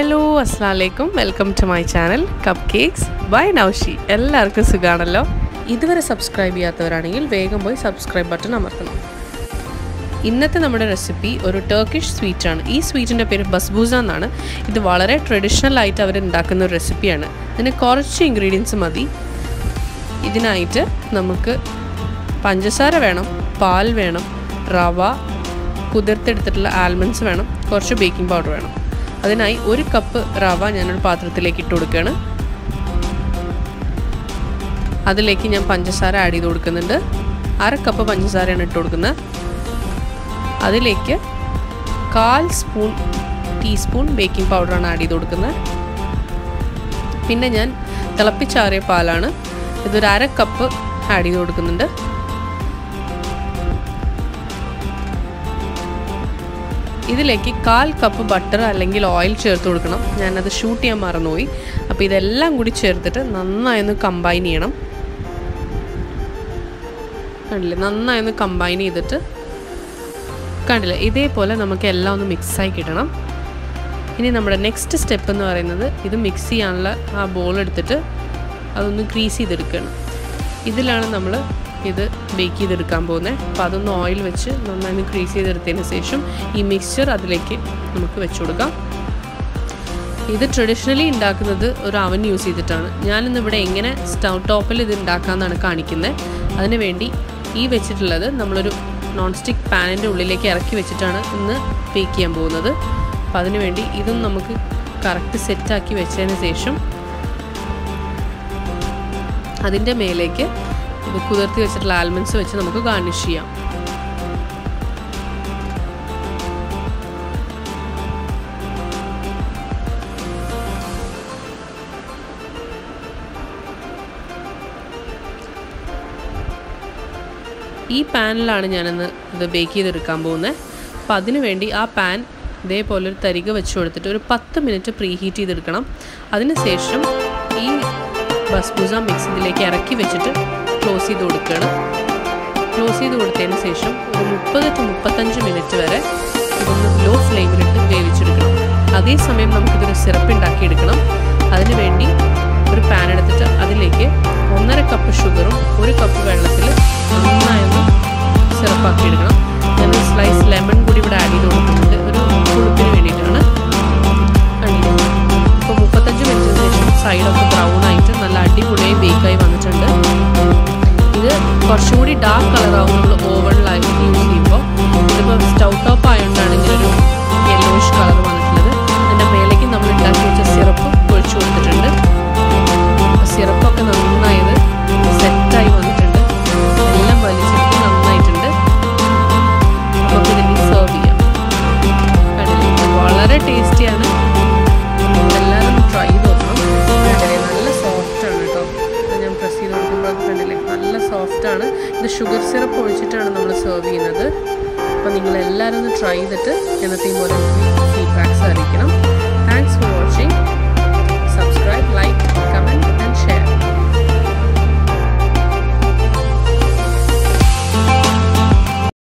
hello അസ്സാം വലൈക്കും welcome to my channel cupcakes by Naushi എല്ലാവർക്കും സുഖമാണല്ലോ ഇതുവരെ സബ്സ്ക്രൈബ് ചെയ്യാത്തവരാണെങ്കിൽ വേഗം പോയി സബ്സ്ക്രൈബ് ബട്ടൺ അമർത്തണം ഇന്നത്തെ നമ്മുടെ റെസിപ്പി ഒരു ടർക്കിഷ് സ്വീറ്റാണ് ഈ സ്വീറ്റിൻ്റെ പേര് ബസ്ബൂസ എന്നാണ് ഇത് വളരെ ട്രഡീഷണൽ ആയിട്ട് അവർ ഉണ്ടാക്കുന്ന ഒരു റെസിപ്പിയാണ് ഇതിന് കുറച്ച് ഇൻഗ്രീഡിയൻസ് മതി ഇതിനായിട്ട് നമുക്ക് പഞ്ചസാര വേണം പാൽ വേണം റവ കുതിർത്തെടുത്തിട്ടുള്ള ആൽമണ്ട്സ് വേണം കുറച്ച് ബേക്കിംഗ് പൗഡർ വേണം അതിനായി ഒരു കപ്പ് റവ ഞാനൊരു പാത്രത്തിലേക്ക് ഇട്ട് കൊടുക്കുകയാണ് അതിലേക്ക് ഞാൻ പഞ്ചസാര ആഡ് ചെയ്ത് കൊടുക്കുന്നുണ്ട് അര കപ്പ് പഞ്ചസാരയാണ് ഇട്ട് കൊടുക്കുന്നത് അതിലേക്ക് കാൽ സ്പൂൺ ടീസ്പൂൺ ബേക്കിംഗ് പൗഡറാണ് ആഡ് ചെയ്ത് കൊടുക്കുന്നത് പിന്നെ ഞാൻ തിളപ്പിച്ചാറിയ പാലാണ് ഇതൊരു അര കപ്പ് ആഡ് ചെയ്ത് കൊടുക്കുന്നുണ്ട് ഇതിലേക്ക് കാൽ കപ്പ് ബട്ടർ അല്ലെങ്കിൽ ഓയിൽ ചേർത്ത് കൊടുക്കണം ഞാനത് ഷൂട്ട് ചെയ്യാൻ മറന്നുപോയി അപ്പോൾ ഇതെല്ലാം കൂടി ചേർത്തിട്ട് നന്നായി ഒന്ന് കമ്പൈൻ ചെയ്യണം കണ്ടില്ലേ നന്നായി ഒന്ന് കമ്പൈൻ ചെയ്തിട്ട് കണ്ടില്ലേ ഇതേപോലെ നമുക്ക് എല്ലാം ഒന്ന് മിക്സായി കിട്ടണം ഇനി നമ്മുടെ നെക്സ്റ്റ് സ്റ്റെപ്പ് എന്ന് പറയുന്നത് ഇത് മിക്സ് ചെയ്യാനുള്ള ആ ബോൾ എടുത്തിട്ട് അതൊന്ന് ക്രീസ് ചെയ്തെടുക്കണം ഇതിലാണ് നമ്മൾ ഇത് ബേക്ക് ചെയ്തെടുക്കാൻ പോകുന്നത് അപ്പോൾ അതൊന്ന് ഓയിൽ വെച്ച് നന്നായി ക്രീസ് ചെയ്തെടുത്തതിന് ശേഷം ഈ മിക്സ്ചർ അതിലേക്ക് നമുക്ക് വെച്ച് കൊടുക്കാം ഇത് ട്രഡീഷണലി ഉണ്ടാക്കുന്നത് ഒരു അവൻ യൂസ് ചെയ്തിട്ടാണ് ഞാനിന്ന് ഇവിടെ എങ്ങനെ സ്റ്റൗ ടോപ്പിൽ ഇത് ഉണ്ടാക്കാമെന്നാണ് കാണിക്കുന്നത് അതിന് വേണ്ടി ഈ വെച്ചിട്ടുള്ളത് നമ്മളൊരു നോൺ സ്റ്റിക്ക് പാനിൻ്റെ ഉള്ളിലേക്ക് ഇറക്കി വെച്ചിട്ടാണ് ഇന്ന് ബേക്ക് ചെയ്യാൻ പോകുന്നത് അപ്പം അതിന് വേണ്ടി ഇതും നമുക്ക് കറക്റ്റ് സെറ്റാക്കി വെച്ചതിന് ശേഷം അതിൻ്റെ മേലേക്ക് ഇത് കുതിർത്തി വെച്ചിട്ടുള്ള ആൽമണ്ട്സ് വെച്ച് നമുക്ക് ഗാർണിഷ് ചെയ്യാം ഈ പാനിലാണ് ഞാനിന്ന് ഇത് ബേക്ക് ചെയ്തെടുക്കാൻ പോകുന്നത് അപ്പോൾ അതിനു വേണ്ടി ആ പാൻ ഇതേപോലെ ഒരു തരിക വെച്ച് കൊടുത്തിട്ട് ഒരു പത്ത് മിനിറ്റ് പ്രീ ഹീറ്റ് ചെയ്തെടുക്കണം അതിനുശേഷം ഈ ബസ്ബൂസ മിക്സ് ഇതിലേക്ക് ഇറക്കി വെച്ചിട്ട് ക്ലോസ് ചെയ്ത് കൊടുക്കുകയാണ് ക്ലോസ് ചെയ്ത് കൊടുത്തതിന് ശേഷം ഒരു മുപ്പത് ടു മുപ്പത്തഞ്ച് മിനിറ്റ് വരെ ഇതൊന്ന് ലോ ഫ്ലെയിമിലിട്ട് വേവിച്ചെടുക്കണം അതേസമയം നമുക്കിതൊരു സിറപ്പ് ഉണ്ടാക്കിയെടുക്കണം അതിന് വേണ്ടി ഒരു പാൻ എടുത്തിട്ട് അതിലേക്ക് ഒന്നര കപ്പ് ഷുഗറും ഒരു കപ്പ് വെള്ളത്തിൽ നന്നായൊന്ന് സിറപ്പാക്കി എടുക്കണം ഞാൻ സ്ലൈസ് ലെമൺ കൂടി ഇവിടെ ആഡ് ചെയ്ത് കൊടുക്കുന്നുണ്ട് ഒരു പുളിപ്പിന് വേണ്ടിയിട്ടാണ് കണ്ടില്ലേ ഇപ്പോൾ മുപ്പത്തഞ്ച് മിനിറ്റിന് ശേഷം സൈഡൊക്കെ ബ്രൗൺ ആയിട്ട് നല്ല അടിപൊളിയായി ബേക്കായി വന്നിട്ടുണ്ട് ഇത് കുറച്ചും കൂടി ഡാർക്ക് കളറാവും നമ്മൾ ഓവണിലായി യൂസ് ചെയ്യുമ്പോൾ ഇതിപ്പോൾ സ്റ്റൗ ടോപ്പ് ആയതുകൊണ്ടാണ് ഇങ്ങനൊരു യെല്ലോയിഷ് കളർ വന്നിട്ടുള്ളത് അതിൻ്റെ മേലേക്ക് നമ്മൾ ഉണ്ടാക്കി വെച്ച സിറപ്പ് ഒഴിച്ചു കൊടുത്തിട്ടുണ്ട് സിറപ്പൊക്കെ നന്നായത് സെറ്റായി വന്നിട്ടുണ്ട് എല്ലാം വലിച്ചിട്ട് നന്നായിട്ടുണ്ട് നമുക്കിതിന് സെർവ് ചെയ്യാം കണ്ടില്ലേ വളരെ ടേസ്റ്റിയാണ് എല്ലാവരും ട്രൈ ചെയ്ത് നോക്കണം കണ്ടില്ലേ നല്ല സോഫ്റ്റാണ് കേട്ടോ ഞാൻ പ്രസ് ചെയ്ത് കൊടുക്കുമ്പോൾ കണ്ടില്ലേ നല്ല സോഫ്റ്റാണ് ഇത് ഷുഗർ സിറപ്പ് ഒഴിച്ചിട്ടാണ് നമ്മൾ സെർവ് ചെയ്യുന്നത് അപ്പോൾ നിങ്ങൾ എല്ലാവരും ഒന്ന് ട്രൈ ചെയ്തിട്ട് എന്നത്തെയും പോലെ ഫീഡ്ബാക്ക്സ് അറിയിക്കണം